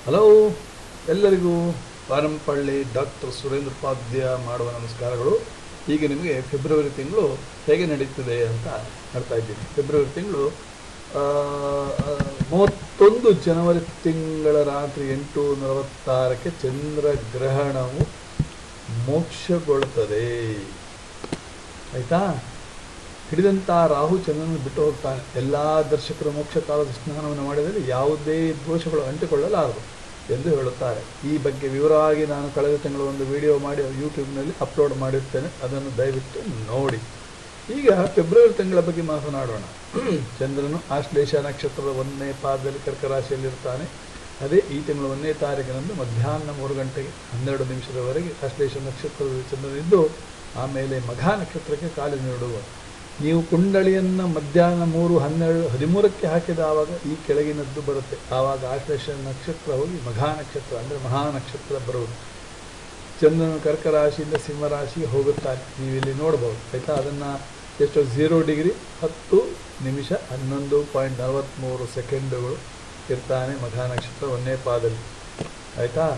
Hello ಎಲ್ಲರಿಗೂ Parampalli doctor Surendra Upadhya ಮಾಡುವ ನಮಸ್ಕಾರಗಳು ಈಗ ನಿಮಗೆ ಫೆಬ್ರವರಿ ತಿಂಗಳು ಹೇಗೆ ನಡೀತದೆ ಅಂತ ಹೇಳ್ತಾ ಇದ್ದೀನಿ ಫೆಬ್ರವರಿ ತಿಂಗಳು ಆ, ಆ, ಮೂವತ್ತೊಂದು ಜನವರಿ ತಿಂಗಳ ರಾತ್ರಿ ಎಂಟು ನಲವತ್ತಾರಕ್ಕೆ ಚಂದ್ರಗ್ರಹಣವು ಮೋಕ್ಷಗೊಳ್ಳುತ್ತದೆ ಆಯಿತಾ ಹಿಡಿದಂಥ ರಾಹು ಚಂದ್ರನ ಬಿಟ್ಟು ಹೋಗ್ತಾನೆ ಎಲ್ಲ ದರ್ಶಕರು ಮೋಕ್ಷ ಕಾಲದ ಸ್ನಾನವನ್ನು ಮಾಡಿದರೆ ಯಾವುದೇ ದೋಷಗಳು ಅಂಟಿಕೊಳ್ಳಲಾರದು ಎಂದು ಹೇಳುತ್ತಾರೆ ಈ ಬಗ್ಗೆ ವಿವರವಾಗಿ ನಾನು ಕಳೆದ ತಿಂಗಳು ಒಂದು ವಿಡಿಯೋ ಮಾಡಿ ಯೂಟ್ಯೂಬ್ನಲ್ಲಿ ಅಪ್ಲೋಡ್ ಮಾಡಿರ್ತೇನೆ ಅದನ್ನು ದಯವಿಟ್ಟು ನೋಡಿ ಈಗ ಫೆಬ್ರವರಿ ತಿಂಗಳ ಬಗ್ಗೆ ಮಾತನಾಡೋಣ ಚಂದ್ರನು ಆಶ್ಲೇಷ ನಕ್ಷತ್ರದ ಒಂದನೇ ಪಾದದಲ್ಲಿ ಕರ್ಕ ರಾಶಿಯಲ್ಲಿರ್ತಾನೆ ಅದೇ ಈ ತಿಂಗಳ ಒಂದನೇ ತಾರೀಕಿನಂದು ಮಧ್ಯಾಹ್ನ ಮೂರು ಗಂಟೆಗೆ ಹನ್ನೆರಡು ನಿಮಿಷದವರೆಗೆ ಆಶ್ಲೇಷ ನಕ್ಷತ್ರದ ಚಂದ್ರನಿದ್ದು ಆಮೇಲೆ ಮಘ ನಕ್ಷತ್ರಕ್ಕೆ ಕಾಲು ನೀಡುವ ನೀವು ಕುಂಡಳಿಯನ್ನು ಮಧ್ಯಾಹ್ನ ಮೂರು ಹನ್ನೆರಡು ಹದಿಮೂರಕ್ಕೆ ಹಾಕಿದ ಆವಾಗ ಈ ಕೆಳಗಿನದ್ದು ಬರುತ್ತೆ ಆವಾಗ ಆಶ್ಲೇಷ ನಕ್ಷತ್ರ ಹೋಗಿ ಮಘಾ ನಕ್ಷತ್ರ ಅಂದರೆ ಮಹಾ ನಕ್ಷತ್ರ ಬರುವುದು ಚಂದ್ರನು ಕರ್ಕ ರಾಶಿಯಿಂದ ಸಿಂಹ ರಾಶಿಗೆ ಹೋಗುತ್ತಾನೆ ನೀವು ಇಲ್ಲಿ ನೋಡ್ಬೋದು ಆಯಿತಾ ಅದನ್ನು ಎಷ್ಟು ಝೀರೋ ಡಿಗ್ರಿ ಹತ್ತು ನಿಮಿಷ ಹನ್ನೊಂದು ಪಾಯಿಂಟ್ ನಲವತ್ತ್ಮೂರು ಸೆಕೆಂಡುಗಳು ಇರ್ತಾನೆ ಮಘಾ ನಕ್ಷತ್ರ ಒಂದನೇ ಪಾದಲ್ಲಿ ಆಯಿತಾ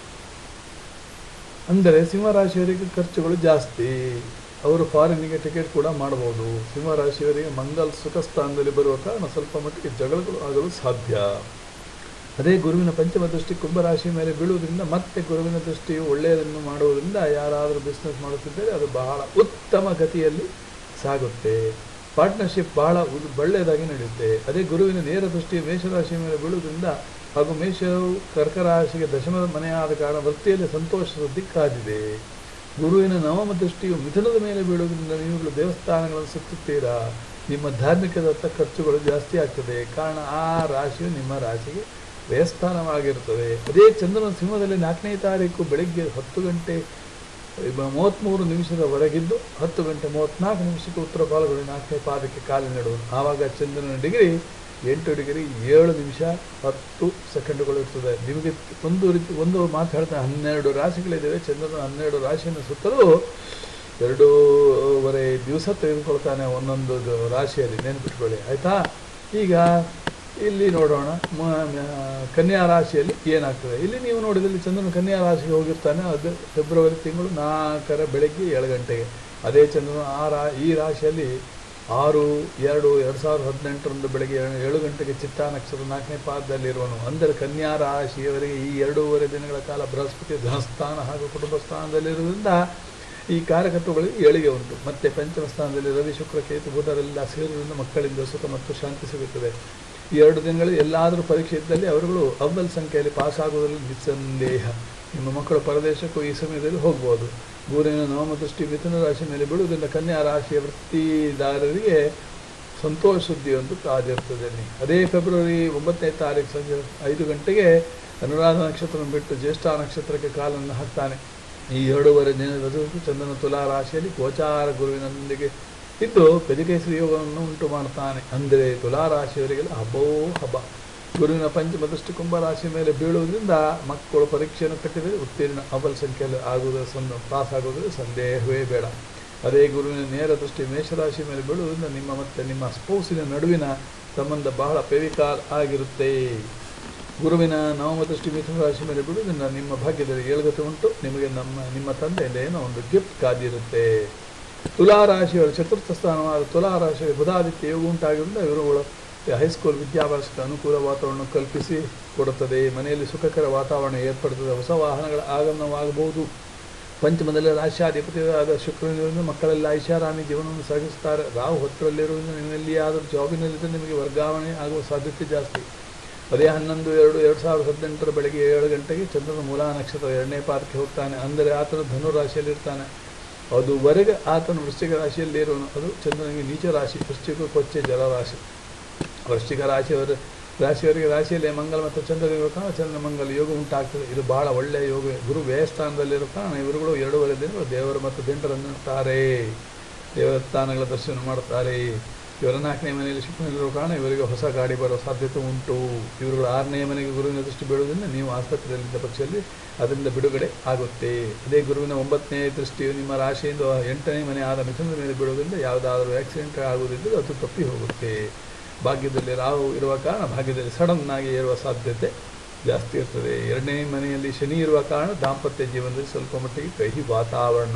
ಅಂದರೆ ಸಿಂಹರಾಶಿಯವರಿಗೆ ಖರ್ಚುಗಳು ಜಾಸ್ತಿ ಅವರು ಫಾರಿನ್ನಿಗೆ ಟಿಕೆಟ್ ಕೂಡ ಮಾಡಬಹುದು ಸಿಂಹರಾಶಿಯವರಿಗೆ ಮಂಗಲ್ ಸುಖ ಸ್ಥಾನದಲ್ಲಿ ಬರುವ ಕಾರಣ ಸ್ವಲ್ಪ ಮಟ್ಟಿಗೆ ಜಗಳಗಳು ಆಗಲು ಸಾಧ್ಯ ಅದೇ ಗುರುವಿನ ಪಂಚಮ ದೃಷ್ಟಿ ಕುಂಭರಾಶಿ ಮೇಲೆ ಬೀಳುವುದರಿಂದ ಮತ್ತೆ ಗುರುವಿನ ದೃಷ್ಟಿಯು ಒಳ್ಳೆಯದನ್ನು ಮಾಡುವುದರಿಂದ ಯಾರಾದರೂ ಬಿಸ್ನೆಸ್ ಮಾಡುತ್ತಿದ್ದರೆ ಅದು ಬಹಳ ಉತ್ತಮ ಗತಿಯಲ್ಲಿ ಸಾಗುತ್ತೆ ಪಾರ್ಟ್ನರ್ಶಿಪ್ ಬಹಳ ಉದ್- ಒಳ್ಳೆಯದಾಗಿ ನಡೆಯುತ್ತೆ ಅದೇ ಗುರುವಿನ ನೇರ ದೃಷ್ಟಿ ಮೇಷರಾಶಿ ಮೇಲೆ ಬೀಳುವುದರಿಂದ ಹಾಗೂ ಮೇಷವು ಕರ್ಕ ರಾಶಿಗೆ ದಶಮ ಮನೆಯಾದ ಕಾರಣ ವೃತ್ತಿಯಲ್ಲಿ ಸಂತೋಷದ ದಿಕ್ಕಾದಿದೆ ಗುರುವಿನ ನವಮ ದೃಷ್ಟಿಯು ಮಿಥುನದ ಮೇಲೆ ಬೀಳುವುದರಿಂದ ನೀವುಗಳು ದೇವಸ್ಥಾನಗಳನ್ನು ಸುತ್ತುತ್ತೀರಾ ನಿಮ್ಮ ಧಾರ್ಮಿಕದತ್ತ ಖರ್ಚುಗಳು ಜಾಸ್ತಿ ಆಗ್ತದೆ ಕಾರಣ ಆ ರಾಶಿಯು ನಿಮ್ಮ ರಾಶಿಗೆ ವ್ಯಯಸ್ಥಾನವಾಗಿರುತ್ತದೆ ಅದೇ ಚಂದ್ರನ ಸಿಂಹದಲ್ಲಿ ನಾಲ್ಕನೇ ತಾರೀಕು ಬೆಳಗ್ಗೆ ಹತ್ತು ಗಂಟೆ ಇವ- ಮೂವತ್ತ್ಮೂರು ನಿಮಿಷದವರೆಗಿದ್ದು ಹತ್ತು ಗಂಟೆ ಮೂವತ್ತ್ನಾಲ್ಕು ನಿಮಿಷಕ್ಕೆ ಉತ್ತರ ಪಾಲ್ಗೊಳ್ಳಿ ನಾಲ್ಕನೇ ಪಾದಕ್ಕೆ ಕಾಲು ನೆಡುವುದು ಆವಾಗ ಚಂದ್ರನ ಡಿಗ್ರಿ ಎಂಟು ಡಿಗ್ರಿ ಏಳು ನಿಮಿಷ ಹತ್ತು ಸೆಕೆಂಡುಗಳು ಇರ್ತದೆ ನಿಮಗೆ ಒಂದು ರೀತಿ ಒಂದು ಮಾತು ಹೇಳ್ತಾನೆ ಹನ್ನೆರಡು ರಾಶಿಗಳಿದ್ದಾವೆ ಚಂದ್ರನ ಹನ್ನೆರಡು ರಾಶಿಯನ್ನು ಸುತ್ತಲೂ ಎರಡೂವರೆ ದಿವಸ ತೆಗೆದುಕೊಳ್ತಾನೆ ಒಂದೊಂದು ದ- ರಾಶಿಯಲ್ಲಿ ನೆನ್ಪಿಟ್ಕೊಳ್ಳಿ ಆಯಿತಾ ಈಗ ಇಲ್ಲಿ ನೋಡೋಣ ಮ- ಮ- ಕನ್ಯಾ ರಾಶಿಯಲ್ಲಿ ಏನಾಗ್ತದೆ ಇಲ್ಲಿ ನೀವು ನೋಡಿದಲ್ಲಿ ಚಂದ್ರನ ಕನ್ಯಾ ರಾಶಿಗೆ ಹೋಗಿರ್ತಾನೆ ಅದು ಫೆಬ್ರವರಿ ತಿಂಗಳು ನಾಲ್ಕರ ಬೆಳಗ್ಗೆ ಏಳು ಗಂಟೆಗೆ ಅದೇ ಚಂದ್ರನ ಆ ರಾ ಈ ರಾಶಿಯಲ್ಲಿ ಆರು ಎರಡು ಎರಡು ಸಾವಿರದ ಹದಿನೆಂಟರಂದು ಬೆಳಗ್ಗೆ ಏಳು- ಏಳು ಗಂಟೆಗೆ ಚಿತ್ತಾ ನಕ್ಷತ್ರ ನಾಲ್ಕನೇ ಪಾದದಲ್ಲಿರುವನು ಅಂದರೆ ಕನ್ಯಾ ರಾಶಿಯವರಿಗೆ ಈ ಎರಡೂವರೆ ದಿನಗಳ ಕಾಲ ಬೃಹಸ್ಪತಿ ಧನಸ್ಥಾನ ಹಾಗೂ ಕುಟುಂಬ ಸ್ಥಾನದಲ್ಲಿರುವುದರಿಂದ ಈ ಕಾರ್ಯಕರ್ತಗಳಿಗೆ ಏಳಿಗೆ ಉಂಟು ಮತ್ತೆ ಪಂಚಮ ಸ್ಥಾನದಲ್ಲಿ ರವಿ ಶುಕ್ರ ಕೇತು ಬುಧರೆಲ್ಲ ಸೇರುವುದರಿಂದ ಮಕ್ಕಳಿಂದ ಸುಖ ಮತ್ತು ಶಾಂತಿ ಸಿಗುತ್ತದೆ ಈ ಎರಡು ದಿನಗಳು ಎಲ್ಲಾದರೂ ಪರೀಕ್ಷೆ ಇದ್ದಲ್ಲಿ ಅವರುಗಳು ಅವ್ವಲ್ ಸಂಖ್ಯೆಯಲ್ಲಿ ಪಾಸ್ ಆಗುವುದರಲ್ಲಿ ನಿಸ್ಸಂದೇಹ ನಿಮ್ಮ ಮಕ್ಕಳು ಪರದೇಶಕ್ಕೂ ಈ ಸಮಯದಲ್ಲಿ ಹೋಗ್ಬೋದು ಗುರುವಿನ ನವಮ ದೃಷ್ಟಿ ಮಿಥುನ ರಾಶಿ ಮೇಲೆ ಬೀಳುವುದರಿಂದ ಕನ್ಯಾ ರಾಶಿಯ ವೃತ್ತಿದಾರರಿಗೆ ಸಂತೋಷ ಸುದ್ದಿಯೊಂದು ಕಾದಿರ್ತದೆ ಅಲ್ಲಿ. ಅದೇ ಫೆಬ್ರವರಿ ಒಂಬತ್ತನೇ ತಾರೀಕು ಸಂಜೆ ಐದು ಗಂಟೆಗೆ ಅನುರಾಧ ನಕ್ಷತ್ರ ಬಿಟ್ಟು ಜ್ಯೇಷ್ಠ ನಕ್ಷತ್ರಕ್ಕೆ ಕಾಲನ್ನು ಹಾಕ್ತಾನೆ ಈ ಎರಡೂವರೆ ದಿನದವರೆಗೂ ಚಂದ್ರನ ತುಲಾ ರಾಶಿಯಲ್ಲಿ ಗೋಚಾರ ಗುರುವಿನೊಂದಿಗೆ ಇದ್ದು ಗಜಕೇಸರಿ ಯೋಗವನ್ನು ಉಂಟು ಮಾಡ್ತಾನೆ ಅಂದರೆ ತುಲಾ ರಾಶಿಯವರಿಗೆಲ್ಲ ಹಬ್ಬವೋ ಹಬ್ಬ ಗುರುವಿನ ಪಂಚಮ ದೃಷ್ಟಿ ಕುಂಭ ರಾಶಿ ಮೇಲೆ ಬೀಳುವುದರಿಂದ ಮಕ್ಕಳು ಪರೀಕ್ಷೆಯನ್ನು ಕಟ್ಟಿದರೆ ಉತ್ತೀರ್ಣ ಅವಲ್ ಸಂಖ್ಯೆಯಲ್ಲಿ ಆಗುವುದರ ಸಂದ ಪಾಸ್ ಆಗುವುದರ ಸಂದೇಹವೇ ಬೇಡ ಅದೇ ಗುರುವಿನ ನೇರ ದೃಷ್ಟಿ ಮೇಷರಾಶಿ ಮೇಲೆ ಬೀಳುವುದರಿಂದ ನಿಮ್ಮ ಮತ್ತು ನಿಮ್ಮ ಸ್ಪೌಸಿನ ನಡುವಿನ ಸಂಬಂಧ ಬಹಳ ಫೆವಿಕಾಲ್ ಆಗಿರುತ್ತೆ ಗುರುವಿನ ನವಮ ದೃಷ್ಟಿ ಮಿಥುನ ರಾಶಿ ಮೇಲೆ ಬಿಡುವುದರಿಂದ ನಿಮ್ಮ ಭಾಗ್ಯದಲ್ಲಿ ಏಳುಗತೆ ಉಂಟು ನಿಮಗೆ ನಮ್ಮ ನಿಮ್ಮ ತಂದೆಯಿಂದ ಏನೋ ಒಂದು ಗಿಫ್ಟ್ ಕಾದಿರುತ್ತೆ ತುಲಾ ರಾಶಿಯವರ ಚತುರ್ಥ ಸ್ಥಾನವಾದ ತುಲಾ ರಾಶಿಯ ಬುಧಾದಿತ್ಯ ಯೋಗ ಉಂಟಾಗಿದ್ದರಿಂದ ಇವರುಗಳು ಹೈಸ್ಕೂಲ್ ವಿದ್ಯಾಭ್ಯಾಸಕ್ಕೆ ಅನುಕೂಲ ವಾತಾವರಣ ಕಲ್ಪಿಸಿ ಕೊಡುತ್ತದೆ ಮನೆಯಲ್ಲಿ ಸುಖಕರ ವಾತಾವರಣ ಏರ್ಪಡುತ್ತದೆ ಹೊಸ ವಾಹನಗಳ ಆಗಮನವಾಗಬಹುದು ಪಂಚಮದಲ್ಲಿ ರಾಶ್ಯಾಧಿಪತಿಯಾದ ಶುಕ್ರನಿಂದ ಮಕ್ಕಳೆಲ್ಲ ಐಷಾರಾಮಿ ಜೀವನವನ್ನು ಸಾಗಿಸುತ್ತಾರೆ ರಾಹು ಹತ್ತರಲ್ಲಿರುವುದರಿಂದ ನಿಮ್ಮೆಲ್ಲಿಯಾದರೂ ಜಾಬಿನಲ್ಲಿದ್ದರೆ ನಿಮಗೆ ವರ್ಗಾವಣೆ ಆಗುವ ಸಾಧ್ಯತೆ ಜಾಸ್ತಿ ಅದೇ ಹನ್ನೊಂದು ಎರಡು ಎರಡು ಸಾವಿರದ ಹದಿನೆಂಟರ ಬೆಳಗ್ಗೆ ಏಳು ಗಂಟೆಗೆ ಚಂದ್ರನ ಮೂಲಾ ನಕ್ಷತ್ರ ಎರಡನೇ ಪಾದಕ್ಕೆ ಹೋಗ್ತಾನೆ ಅಂದರೆ ಆತನು ಧನು ರಾಶಿಯಲ್ಲಿರ್ತಾನೆ ಅದುವರೆಗೆ ಆತನು ವೃಶ್ಚಿಕ ರಾಶಿಯಲ್ಲಿ ಇರುವನು ಅದು ಚಂದ್ರನಿಗೆ ನೀಚ ರಾಶಿ ವೃಶ್ಚಿಕ ಕೊಚ್ಚೆ ಜಲರಾಶಿ ವೃಶ್ಚಿಕ ರಾಶಿಯವರ ರಾಶಿಯವರಿಗೆ ರಾಶಿಯಲ್ಲಿ ಮಂಗಲ ಮತ್ತು ಚಂದ್ರ ಇರುವ ಕಾರಣ ಚಂದ್ರ ಮಂಗಲ ಯೋಗ ಉಂಟಾಗ್ತದೆ ಇದು ಬಹಳ ಒಳ್ಳೆಯ ಯೋಗ ಗುರು ವ್ಯಯಸ್ಥಾನದಲ್ಲಿರುವ ಕಾರಣ ಇವರುಗಳು ಎರಡೂವರೆ ದಿನಗಳು ದೇವರು ಮತ್ತು ದಿಂಡರನ್ನುತ್ತಾರೆ ದೇವಸ್ಥಾನಗಳ ದರ್ಶನ ಮಾಡುತ್ತಾರೆ ಇವರ ನಾಲ್ಕನೇ ಮನೆಯಲ್ಲಿ ಶುಕ್ರನಿರುವ ಕಾರಣ ಇವರಿಗೆ ಹೊಸ ಗಾಡಿ ಬರುವ ಸಾಧ್ಯತೆ ಉಂಟು ಇವರುಗಳು ಆರನೇ ಮನೆಗೆ ಗುರುವಿನ ದೃಷ್ಟಿ ಬೀಳುವುದರಿಂದ ನೀವು ಆಸ್ಪತ್ರೆಯಲ್ಲಿದ್ದ ಪಕ್ಷದಲ್ಲಿ ಅದರಿಂದ ಬಿಡುಗಡೆ ಆಗುತ್ತೆ ಅದೇ ಗುರುವಿನ ಒಂಬತ್ತನೇ ದೃಷ್ಟಿಯು ನಿಮ್ಮ ರಾಶಿಯಿಂದ ಎಂಟನೇ ಮನೆ ಆದ ಮಿಥುನದ ಮೇಲೆ ಬೀಳುವುದರಿಂದ ಯಾವುದಾದರೂ ಆಕ್ಸಿಡೆಂಟ್ ಆಗುವುದಿದ್ದರೆ ಅದು ತಪ್ಪಿ ಹೋಗುತ್ತೆ ಭಾಗ್ಯದಲ್ಲಿ ರಾಹು ಇರುವ ಕಾರಣ ಭಾಗ್ಯದಲ್ಲಿ ಸಡನ್ ಆಗಿ ಏರುವ ಸಾಧ್ಯತೆ ಜಾಸ್ತಿ ಇರ್ತದೆ ಎರಡನೇ ಮನೆಯಲ್ಲಿ ಶನಿ ಇರುವ ಕಾರಣ ದಾಂಪತ್ಯ ಜೀವನದಲ್ಲಿ ಸ್ವಲ್ಪ ಮಟ್ಟಿಗೆ ಕಹಿ ವಾತಾವರಣ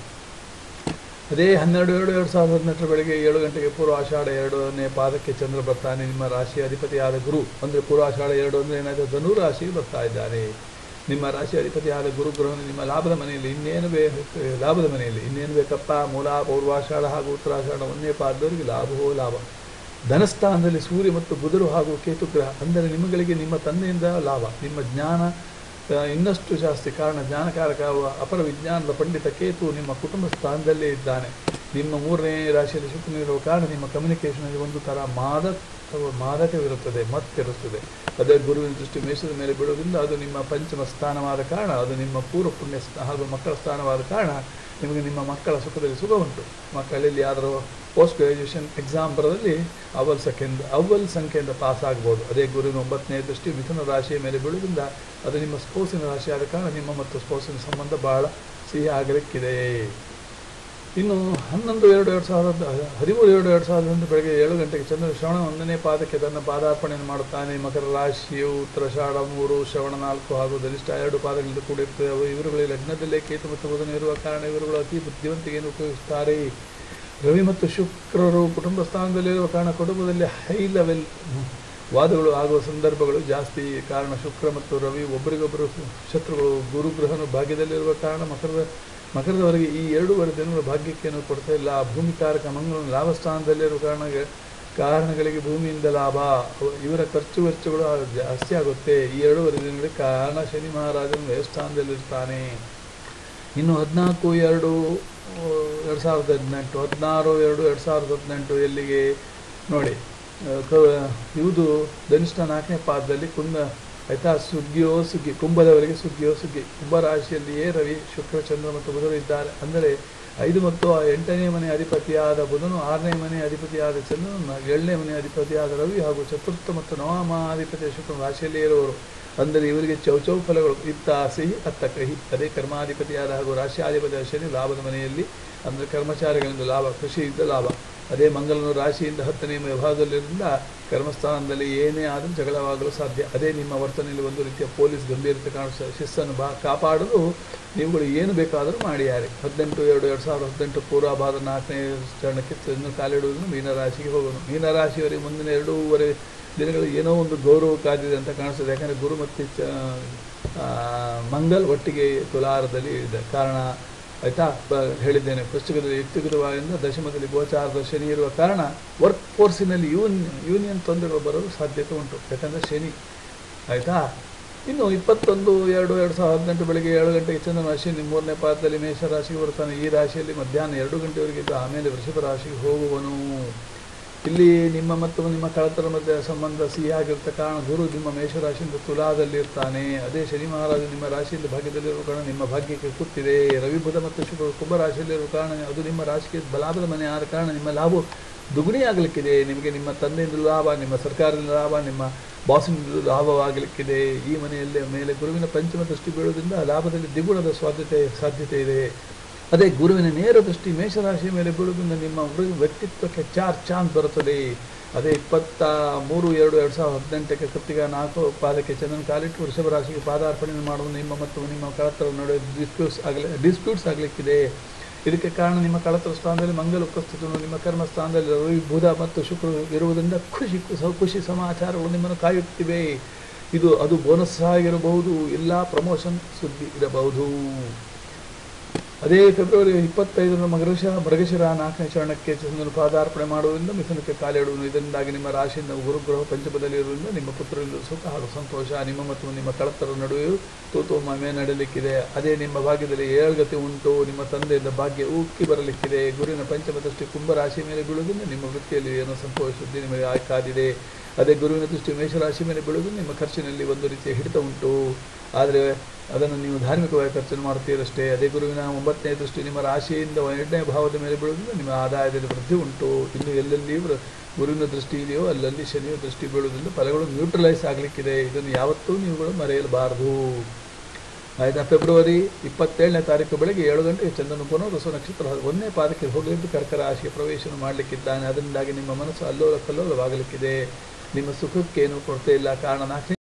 ಅದೇ ಹನ್ನೆರಡು ಎರಡು ಎರಡು ಸಾವಿರದ ಹದಿನೆಂಟರ ಬೆಳಗ್ಗೆ ಏಳು ಗಂಟೆಗೆ ಪೂರ್ವ ಆಷಾಢ ಎರಡನೇ ಪಾದಕ್ಕೆ ಚಂದ್ರ ಬರ್ತಾನೆ ನಿಮ್ಮ ರಾಶಿ ಅಧಿಪತಿಯಾದ ಗುರು ಅಂದರೆ ಪೂರ್ವ ಆಷಾಢ ಎರಡು ಅಂದರೆ ಏನಾಯಿತು ಧನು ರಾಶಿಗೆ ಬರ್ತಾ ಇದ್ದಾನೆ ನಿಮ್ಮ ರಾಶಿ ಅಧಿಪತಿಯಾದ ಗುರು ಗ್ರಹನು ನಿಮ್ಮ ಲಾಭದ ಮನೆಯಲ್ಲಿ ಇನ್ನೇನು ಬೇಕು ಲಾಭದ ಮನೆಯಲ್ಲಿ ಇನ್ನೇನು ಬೇಕಪ್ಪ ಮೂಲ ಪೂರ್ವಾಷಾಢ ಹಾಗೂ ಉತ್ತರಾಷಾಢ ಒಂದೇ ಪಾದದವರಿಗೆ ಲಾಭವೋ ಲಾಭ ಧನಸ್ಥಾನದಲ್ಲಿ ಸೂರ್ಯ ಮತ್ತು ಬುಧರು ಹಾಗೂ ಕೇತು ಗ್ರಹ ಅಂದರೆ ನಿಮ್ಮಗಳಿಗೆ ನಿಮ್ಮ ತಂದೆಯಿಂದ ಲಾಭ ನಿಮ್ಮ ಜ್ಞಾನ ಆ, ಇನ್ನಷ್ಟು ಜಾಸ್ತಿ ಕಾರಣ ಜ್ಞಾನಕಾರಕ ಅವ- ಅಪರ ವಿಜ್ಞಾನದ ಪಂಡಿತ ಕೇತು ನಿಮ್ಮ ಕುಟುಂಬ ಸ್ಥಾನದಲ್ಲೇ ಇದ್ದಾನೆ ನಿಮ್ಮ ಮೂರನೇ ರಾಶಿಯಲ್ಲಿ ಶುಕ್ರನಿರುವ ಕಾರಣ ನಿಮ್ಮ ಕಮ್ಯುನಿಕೇಷನಲ್ಲಿ ಒಂದು ಥರ ಮಾದ ಮಾದಕವಿರುತ್ತದೆ ಮತ್ತಿರುತ್ತದೆ ಅದೇ ಗುರುವಿನ ದೃಷ್ಟಿ ಮೇಷದ ಮೇಲೆ ಬೀಳುವುದರಿಂದ ಅದು ನಿಮ್ಮ ಪಂಚಮ ಸ್ಥಾನವಾದ ಕಾರಣ ಅದು ನಿಮ್ಮ ಪೂರ್ವ ಪುಣ್ಯ ಸ್ಥಾ- ಹಾಗೂ ಮಕ್ಕಳ ಸ್ಥಾನವಾದ ಕಾರಣ ನಿಮಗೆ ನಿಮ್ಮ ಮಕ್ಕಳ ಸುಖದಲ್ಲಿ ಸುಖ ಉಂಟು ಮಕ್ಕಳಲ್ಲಿ ಯಾದರೂ ಪೋಸ್ಟ್ ಗ್ರಾಜ್ಯುಯೇಷನ್ ಎಕ್ಸಾಮ್ ಬರೋದಲ್ಲಿ ಅವಲ್ ಸಂಖ್ಯೆಯಿಂದ ಅವಲ್ ಸಂಖ್ಯೆಯಿಂದ ಪಾಸ್ ಆಗ್ಬೋದು ಅದೇ ಗುರುವಿನ ಒಂಬತ್ತನೇ ದೃಷ್ಟಿ ಮಿಥುನ ರಾಶಿಯ ಮೇಲೆ ಬೀಳುವುದರಿಂದ ಅದು ನಿಮ್ಮ ಸ್ಪೋರ್ಟ್ಸಿನ ರಾಶಿ ಆದ ಕಾರಣ ನಿಮ್ಮ ಮತ್ತು ಸ್ಪೋರ್ಟ್ಸಿನ ಸಂಬಂಧ ಬಹಳ ಸಿಹಿ ಆಗಲಿಕ್ಕಿದೆ ಇನ್ನು ಹನ್ನೊಂದು ಎರಡು ಎರಡು ಸಾವಿರದ ಹದಿಮೂರು ಎರಡು ಎರಡು ಸಾವಿರದ ಒಂದು ಬೆಳಗ್ಗೆ ಏಳು ಗಂಟೆಗೆ ಚಂದ್ರ ಶ್ರವಣ ಒಂದನೇ ಪಾದಕ್ಕೆ ತನ್ನ ಪಾದಾರ್ಪಣೆಯನ್ನು ಮಾಡುತ್ತಾನೆ ಮಕರ ರಾಶಿಯು ಉತ್ತರಾಷಾಢ ಮೂರು ಶ್ರವಣ ನಾಲ್ಕು ಹಾಗೂ ಧನಿಷ್ಠ ಎರಡು ಪಾದಗಳಿಂದ ಕೂಡಿರ್ತದೆ ಅವು ಇವರುಗಳಿಗೆ ಲಗ್ನದಲ್ಲೇ ಕೇತು ಮತ್ತು ಬುಧನು ಇರುವ ಕಾರಣ ಇವರುಗಳು ಅತಿ ಬುದ್ಧಿವಂತಿಕೆಯನ್ನು ಉಪಯೋಗಿಸುತ್ತಾರೆ ರವಿ ಮತ್ತು ಶುಕ್ರರು ಕುಟುಂಬ ಸ್ಥಾನದಲ್ಲಿರುವ ಕಾರಣ ಕುಟುಂಬದಲ್ಲಿ ಹೈ ಲೆವೆಲ್ ವಾದಗಳು ಆಗುವ ಸಂದರ್ಭಗಳು ಜಾಸ್ತಿ ಕಾರಣ ಶುಕ್ರ ಮತ್ತು ರವಿ ಒಬ್ಬರಿಗೊಬ್ಬರು ಶತ್ರುಗಳು ಗುರುಗ್ರಹನು ಭಾಗ್ಯದಲ್ಲಿರುವ ಕಾರಣ ಮಕರದ ಮಕರದವರೆಗೆ ಈ ಎರಡೂವರೆ ದಿನಗಳ ಭಾಗ್ಯಕ್ಕೇನು ಕೊಡ್ತಾ ಇಲ್ಲ ಭೂಮಿಕಾರಕ ಮಂಗಳನ ಲಾಭ ಸ್ಥಾನದಲ್ಲಿರುವ ಕಾರಣ ಕಾರಣಗಳಿಗೆ ಭೂಮಿಯಿಂದ ಲಾಭ ಅವ- ಇವರ ಖರ್ಚು ವೆಚ್ಚಗಳು ಜಾಸ್ತಿ ಆಗುತ್ತೆ ಈ ಎರಡೂವರೆ ದಿನಗಳಿಗೆ ಕಾರಣ ಶನಿ ಮಹಾರಾಜನು ವ್ಯಯಸ್ಥಾನದಲ್ಲಿರ್ತಾನೆ ಇನ್ನು ಹದಿನಾಲ್ಕು ಎರಡು ಆ, ಎರಡು ಸಾವಿರದ ಹದಿನೆಂಟು ಹದಿನಾರು ಎರಡು ಎರಡು ಸಾವಿರದ ಹದಿನೆಂಟು ಎಲ್ಲಿಗೆ ನೋಡಿ ಆ, ಕ- ಇವುದು ಧನಿಷ್ಠ ನಾಲ್ಕನೇ ಪಾದದಲ್ಲಿ ಕುಂದ ಆಯ್ತಾ ಸುಗ್ಗಿಯೋ ಸುಗ್ಗಿ ಕುಂಭದವರೆಗೆ ಸುಗ್ಗಿಯೋ ಸುಗ್ಗಿ ಕುಂಭ ರಾಶಿಯಲ್ಲಿಯೇ ರವಿ ಶುಕ್ರ ಚಂದ್ರ ಮತ್ತು ಬುಧರು ಇದ್ದಾರೆ ಅಂದರೆ ಐದು ಮತ್ತು ಆ ಎಂಟನೇ ಮನೆ ಅಧಿಪತಿಯಾದ ಬುಧನು ಆರನೇ ಮನೆ ಅಧಿಪತಿಯಾದ ಚಂದ್ರನು ಏಳನೇ ಮನೆ ಅಧಿಪತಿಯಾದ ರವಿ ಹಾಗೂ ಚತುರ್ಥ ಮತ್ತು ನವಮ ಅಧಿಪತಿಯ ಶುಕ್ರ ರಾಶಿಯಲ್ಲೇ ಇರುವವರು ಅಂದರೆ ಇವರಿಗೆ ಚೌಚೌ ಫಲಗಳು ಇತ್ತ ಸಿಹಿ ಅತ್ತ ಕಹಿ ಅದೇ ಕರ್ಮಾಧಿಪತಿಯಾದ ಹಾಗೂ ರಾಶಿಯಾಧಿಪತಿಯಾದ ಶನಿ ಲಾಭದ ಮನೆಯಲ್ಲಿ ಅಂದರೆ ಕರ್ಮಚಾರಿಗಳಿಂದ ಲಾಭ ಕೃಷಿಯಿಂದ ಲಾಭ ಅದೇ ಮಂಗಲನು ರಾಶಿಯಿಂದ ಹತ್ತನೇ ವಿಭಾಗದಲ್ಲಿರಿಂದ ಕರ್ಮಸ್ಥಾನದಲ್ಲಿ ಏನೇ ಆದರೂ ಜಗಳವಾಗಲು ಸಾಧ್ಯ ಅದೇ ನಿಮ್ಮ ವರ್ತನೆಯಲ್ಲಿ ಒಂದು ರೀತಿಯ ಪೊಲೀಸ್ ಗಂಭೀರತೆ ಕಾಣಿಸ ಶಿಸ್ತನ್ನು ಬಾ ಕಾಪಾಡಲು ನೀವುಗಳು ಏನು ಬೇಕಾದರೂ ಮಾಡಿಯಾರೆ ಹದಿನೆಂಟು ಎರಡು ಎರಡು ಸಾವಿರದ ಹದಿನೆಂಟು ಪೂರ್ವಭಾದ ನಾಲ್ಕನೇ ಚರಣಕ್ಕೆ ಚಂದ್ರ ಕಾಲಿಡುವುದನ್ನು ಮೀನರಾಶಿಗೆ ಹೋಗೋನು ಮೀನರಾಶಿಯವರಿಗೆ ಮುಂದಿನ ಎರಡೂವರೆ ದಿನಗಳು ಏನೋ ಒಂದು ಗೌರವ ಕಾದಿದೆ ಅಂತ ಕಾಣಿಸ್ತದೆ ಯಾಕಂದರೆ ಗುರು ಮತ್ತು ಚ ಆ, ಮಂಗಲ್ ಒಟ್ಟಿಗೆ ತುಲಾರದಲ್ಲಿ ಇದೆ ಕಾರಣ ಆಯಿತಾ ಹೇಳಿದ್ದೇನೆ ಪುಸ್ತಕದಲ್ಲಿ ವ್ಯಕ್ತಿಗತವಾಗಿಂದ ದಶಮದಲ್ಲಿ ಗೋಚಾರದ ಶನಿ ಇರುವ ಕಾರಣ ವರ್ಕ್ ಫೋರ್ಸಿನಲ್ಲಿ ಯೂನ್ ಯೂನಿಯನ್ ತೊಂದರೆಗಳು ಬರಲು ಸಾಧ್ಯತೆ ಉಂಟು ಯಾಕಂದರೆ ಶನಿ ಆಯಿತಾ ಇನ್ನು ಇಪ್ಪತ್ತೊಂದು ಎರಡು ಎರಡು ಸಾವಿರದ ಹದಿನೆಂಟು ಬೆಳಗ್ಗೆ ಏಳು ಗಂಟೆಗೆ ಚಂದ್ರನ ರಾಶಿ ನಿಮ್ಮ ಮೂರನೇ ಪಾದದಲ್ಲಿ ಮೇಷ ರಾಶಿಗೆ ಬರ್ತಾನೆ ಈ ರಾಶಿಯಲ್ಲಿ ಮಧ್ಯಾಹ್ನ ಎರಡು ಗಂಟೆವರೆಗೆ ಇದ್ದು ಆಮೇಲೆ ವೃಷಭ ರಾಶಿಗೆ ಹೋಗುವನು ಇಲ್ಲಿ ನಿಮ್ಮ ಮತ್ತು ನಿಮ್ಮ ಕಳತರ ಮಧ್ಯೆ ಸಂಬಂಧ ಸಿಹಿಯಾಗಿರ್ತ ಕಾರಣ ಗುರು ನಿಮ್ಮ ಮೇಷರಾಶಿಯಿಂದ ತುಲಾದಲ್ಲಿ ಇರ್ತಾನೆ ಅದೇ ಶನಿ ಮಹಾರಾಜ ನಿಮ್ಮ ರಾಶಿಯಿಂದ ಭಾಗ್ಯದಲ್ಲಿರುವ ಕಾರಣ ನಿಮ್ಮ ಭಾಗ್ಯಕ್ಕೆ ಕೂತಿದೆ ರವಿ ಬುಧ ಮತ್ತು ಶುಕ್ರ ಕುಂಭ ರಾಶಿಯಲ್ಲಿರುವ ಕಾರಣ ಅದು ನಿಮ್ಮ ರಾಶಿಗೆ ಬಲಾಭದ ಮನೆ ಆದ ಕಾರಣ ನಿಮ್ಮ ಲಾಭ ದುಗುಣಿಯಾಗಲಿಕ್ಕಿದೆ ನಿಮಗೆ ನಿಮ್ಮ ತಂದೆಯಿಂದ ಲಾಭ ನಿಮ್ಮ ಸರ್ಕಾರದಿಂದ ಲಾಭ ನಿಮ್ಮ ಬಾಸಿನಿಂದ ಲಾಭವಾಗಲಿಕ್ಕಿದೆ ಈ ಮನೆಯಲ್ಲೇ ಮೇಲೆ ಗುರುವಿನ ಪಂಚಮ ದೃಷ್ಟಿ ಬೀಳುವುದರಿಂದ ಲಾಭದಲ್ಲಿ ದ್ವಿಗುಣದ ಸಾಧ್ಯತೆ ಸಾಧ್ಯತೆ ಇದೆ ಅದೇ ಗುರುವಿನ ನೇರ ದೃಷ್ಟಿ ಮೇಷರಾಶಿಯ ಮೇಲೆ ಬೀಳುವುದರಿಂದ ನಿಮ್ಮ ವೃ- ವ್ಯಕ್ತಿತ್ವಕ್ಕೆ ಚಾರ್ ಚಾನ್ಸ್ ಬರುತ್ತದೆ ಅದೇ ಇಪ್ಪತ್ತ ಮೂರು ಎರಡು ಎರಡು ಸಾವಿರದ ಹದಿನೆಂಟಕ್ಕೆ ಕೃತಿಗ ನಾಲ್ಕು ಪಾದಕ್ಕೆ ಚಂದ್ರನ ಕಾಲಿಟ್ಟು ವೃಷಭ ರಾಶಿಗೆ ಪಾದಾರ್ಪಣೆ ಮಾಡುವ ನಿಮ್ಮ ಮತ್ತು ನಿಮ್ಮ ಕಳತರ ನಡುವೆ ಡಿಸ್ಪ್ಯೂಟ್ಸ್ ಆಗಲಿ ಡಿಸ್ಪ್ಯೂಟ್ಸ್ ಆಗಲಿಕ್ಕಿದೆ ಇದಕ್ಕೆ ಕಾರಣ ನಿಮ್ಮ ಕಳತರ ಸ್ಥಾನದಲ್ಲಿ ಮಂಗಲ ಉಪಸ್ಥಿತನು ನಿಮ್ಮ ಕರ್ಮ ಸ್ಥಾನದಲ್ಲಿ ರವಿ ಬುಧ ಮತ್ತು ಶುಕ್ರ ಇರುವುದರಿಂದ ಖುಷಿ ಸ- ಖುಷಿ ಸಮಾಚಾರಗಳು ನಿಮ್ಮನ್ನು ಕಾಯುತ್ತಿವೆ ಇದು ಅದು ಬೋನಸ್ ಆಗಿರಬಹುದು ಇಲ್ಲ ಪ್ರಮೋಷನ್ ಸುದ್ದಿ ಇರಬಹುದು ಅದೇ ಫೆಬ್ರವರಿ ಇಪ್ಪತ್ತೈದರ ಮಗರಶ ಮೃಗಶಿರ ನಾಲ್ಕನೇ ಚರಣಕ್ಕೆ ಚಂದ್ರನ ಪಾದಾರ್ಪಣೆ ಮಾಡುವುದರಿಂದ ಮಿಥುನಕ್ಕೆ ಕಾಲಿಡುವುದು ಇದರಿಂದಾಗಿ ನಿಮ್ಮ ರಾಶಿಯಿಂದ ಗುರುಗ್ರಹ ಪಂಚಮದಲ್ಲಿ ಇರುವುದರಿಂದ ನಿಮ್ಮ ಪುತ್ರರಿಂದ ಸುಖ ಹಾಗೂ ಸಂತೋಷ ನಿಮ್ಮ ಮತ್ತು ನಿಮ್ಮ ಕಳತರ ನಡುವೆಯೂ ತೂತು ಮಮೆ ನಡೆಯಲಿಕ್ಕಿದೆ ಅದೇ ನಿಮ್ಮ ಭಾಗ್ಯದಲ್ಲಿ ಏಳ್ಗತಿ ಉಂಟು ನಿಮ್ಮ ತಂದೆಯಿಂದ ಭಾಗ್ಯ ಉಕ್ಕಿ ಬರಲಿಕ್ಕಿದೆ ಗುರುವಿನ ಪಂಚಮ ದೃಷ್ಟಿ ಕುಂಭರಾಶಿ ಮೇಲೆ ಬೀಳುವುದರಿಂದ ನಿಮ್ಮ ವೃತ್ತಿಯಲ್ಲಿ ಏನೋ ಸಂತೋಷ ಸುದ್ದಿ ನಿಮಗೆ ಆಯ್ಕಾದಿದೆ ಅದೇ ಗುರುವಿನ ದೃಷ್ಟಿ ಮೇಷರಾಶಿ ಮೇಲೆ ಬೀಳುವುದು ನಿಮ್ಮ ಖರ್ಚಿನಲ್ಲಿ ಒಂದು ರೀತಿಯ ಹಿಡಿತ ಉಂಟು ಆದರೆ ಅದನ್ನು ನೀವು ಧಾರ್ಮಿಕವಾಗಿ ಖರ್ಚನ್ನು ಮಾಡುತ್ತೀರಷ್ಟೇ ಅದೇ ಗುರುವಿನ ಒಂಬತ್ತನೇ ದೃಷ್ಟಿ ನಿಮ್ಮ ರಾಶಿಯಿಂದ ಎರಡನೇ ಭಾವದ ಮೇಲೆ ಬೀಳುವುದರಿಂದ ನಿಮ್ಮ ಆದಾಯದಲ್ಲಿ ವೃದ್ಧಿ ಉಂಟು ಇನ್ನು ಎಲ್ಲೆಲ್ಲಿ ವೃ- ಗುರುವಿನ ದೃಷ್ಟಿ ಇದೆಯೋ ಅಲ್ಲಲ್ಲಿ ಶನಿಯ ದೃಷ್ಟಿ ಬೀಳುವುದರಿಂದ ಫಲಗಳು ನ್ಯೂಟ್ರಲೈಸ್ ಆಗಲಿಕ್ಕಿದೆ ಇದನ್ನು ಯಾವತ್ತೂ ನೀವುಗಳು ಮರೆಯಲಬಾರದು ಆಯ್ತಾ ಫೆಬ್ರವರಿ ಇಪ್ಪತ್ತೇಳನೇ ತಾರೀಕು ಬೆಳಗ್ಗೆ ಏಳು ಗಂಟೆಗೆ ಚಂದ್ರನು ಪುನರ್ವಸು ನಕ್ಷತ್ರ ಒಂದನೇ ಪಾದಕ್ಕೆ ಹೋಗಲಿದ್ದು ಕರ್ಕ ರಾಶಿಗೆ ಪ್ರವೇಶ ಮಾಡಲಿಕ್ಕಿದ್ದಾನೆ ಅದರಿಂದಾಗಿ ನಿಮ್ಮ ಮನಸ್ಸು ಅಲ್ಲೋಲ ಕಲ್ಲೋಲವಾಗಲಿಕ್ಕಿದೆ ನಿಮ್ಮ ಸುಖಕ್ಕೇನು ಕೊರತೆ ಇಲ್ಲ ಕಾರಣ ನಾಲ್ಕನೇ